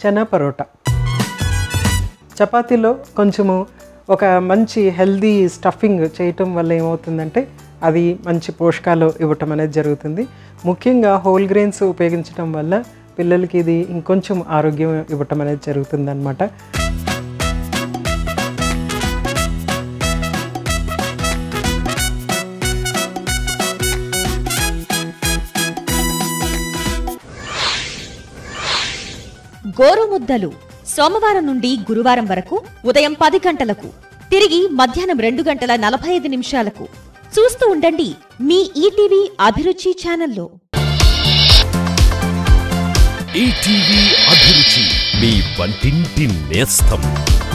చనా పరోటా చపాతీలో కొంచెము ఒక మంచి హెల్దీ స్టఫింగ్ చేయటం వల్ల ఏమవుతుందంటే అది మంచి పోషకాలు ఇవ్వటం అనేది జరుగుతుంది ముఖ్యంగా హోల్ గ్రెయిన్స్ ఉపయోగించడం వల్ల పిల్లలకి ఇది ఇంకొంచెం ఆరోగ్యం ఇవ్వటం అనేది జరుగుతుంది అనమాట గోరుముద్దలు సోమవారం నుండి గురువారం వరకు ఉదయం పది గంటలకు తిరిగి మధ్యాహ్నం రెండు గంటల నలభై ఐదు నిమిషాలకు చూస్తూ ఉండండి మీ ఈటీవీ అభిరుచి ఛానల్లో ఈటీవీ అభిరుచి మీ వంటింటి నేస్తం